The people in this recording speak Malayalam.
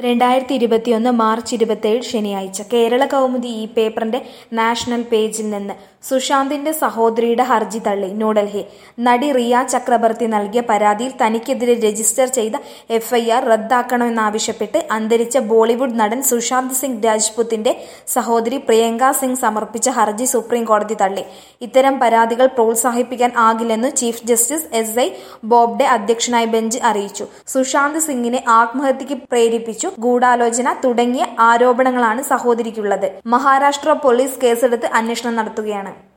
രണ്ടായിരത്തി ഇരുപത്തിയൊന്ന് മാർച്ച് ഇരുപത്തിയേഴ് ശനിയാഴ്ച കേരള കൗമുദി ഈ പേപ്പറിന്റെ നാഷണൽ പേജിൽ നിന്ന് സുശാന്തിന്റെ സഹോദരിയുടെ ഹർജി തള്ളി ന്യൂഡൽഹി നടി റിയ ചക്രബർത്തി നൽകിയ പരാതിയിൽ തനിക്കെതിരെ രജിസ്റ്റർ ചെയ്ത എഫ്ഐആർ റദ്ദാക്കണമെന്നാവശ്യപ്പെട്ട് അന്തരിച്ച ബോളിവുഡ് നടൻ സുശാന്ത് സിംഗ് രാജ്പുത്തിന്റെ സഹോദരി പ്രിയങ്ക സിംഗ് സമർപ്പിച്ച ഹർജി സുപ്രീം കോടതി തള്ളി ഇത്തരം പരാതികൾ പ്രോത്സാഹിപ്പിക്കാൻ ആകില്ലെന്ന് chief justice S I Bobde അധ്യക്ഷനായ ബെഞ്ച് അറിയിച്ചു സുശാന്ത് സിംഗിനെ ആത്മഹത്യക്ക് പ്രേരിപ്പിച്ചു ഗൂഢാലോചന തുടങ്ങിയ ആരോപണങ്ങളാണ് സഹോദരിക്കുള്ളത് മഹാരാഷ്ട്ര പോലീസ് കേസെടുത്ത് അന്വേഷണം നടത്തുകയാണ്